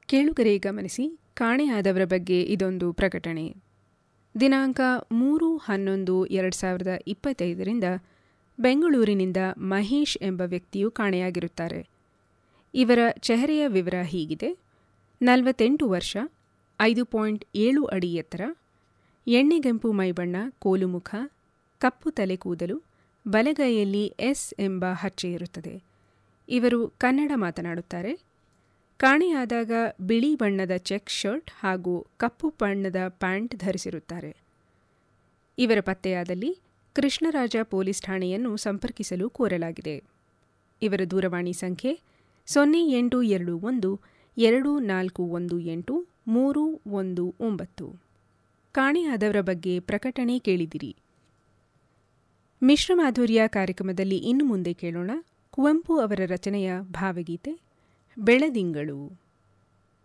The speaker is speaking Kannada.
ಕೇಳುಗರೆ ಗಮನಿಸಿ ಕಾಣೆಯಾದವರ ಬಗ್ಗೆ ಇದೊಂದು ಪ್ರಕಟಣೆ ದಿನಾಂಕ ಮೂರು ಹನ್ನೊಂದು ಎರಡು ಸಾವಿರದ ಇಪ್ಪತ್ತೈದರಿಂದ ಬೆಂಗಳೂರಿನಿಂದ ಮಹೇಶ್ ಎಂಬ ವ್ಯಕ್ತಿಯು ಕಾಣೆಯಾಗಿರುತ್ತಾರೆ ಇವರ ಚೆಹರೆಯ ವಿವರ ಹೀಗಿದೆ ನಲವತ್ತೆಂಟು ವರ್ಷ ಐದು ಪಾಯಿಂಟ್ ಏಳು ಅಡಿ ಎತ್ತರ ಎಣ್ಣೆಗೆಂಪು ಮೈಬಣ್ಣ ಕೋಲುಮುಖ ಕಪ್ಪು ತಲೆ ಕೂದಲು ಬಲಗೈಯಲ್ಲಿ ಎಸ್ ಎಂಬ ಹಚ್ಚೆ ಇರುತ್ತದೆ ಇವರು ಕನ್ನಡ ಮಾತನಾಡುತ್ತಾರೆ ಕಾಣೆಯಾದಾಗ ಬಿಳಿ ಬಣ್ಣದ ಚೆಕ್ ಶರ್ಟ್ ಹಾಗೂ ಕಪ್ಪು ಬಣ್ಣದ ಪ್ಯಾಂಟ್ ಧರಿಸಿರುತ್ತಾರೆ ಇವರ ಪತ್ತೆಯಾದಲ್ಲಿ ಕೃಷ್ಣರಾಜ ಪೊಲೀಸ್ ಠಾಣೆಯನ್ನು ಸಂಪರ್ಕಿಸಲು ಕೋರಲಾಗಿದೆ ಇವರ ದೂರವಾಣಿ ಸಂಖ್ಯೆ ಸೊನ್ನೆ ಎಂಟು ಎರಡು ಒಂದು ಎರಡು ನಾಲ್ಕು ಒಂದು ಎಂಟು ಮೂರು ಒಂದು ಒಂಬತ್ತು ಕಾಣೆಯಾದವರ ಬಗ್ಗೆ ಪ್ರಕಟಣೆ ಕೇಳಿದಿರಿ ಮಿಶ್ರ ಮಾಧುರ್ಯ ಕಾರ್ಯಕ್ರಮದಲ್ಲಿ ಇನ್ನು ಮುಂದೆ ಕೇಳೋಣ ಕುವೆಂಪು ಅವರ ರಚನೆಯ ಭಾವಗೀತೆ ಬೆಳದಿಂಗಳು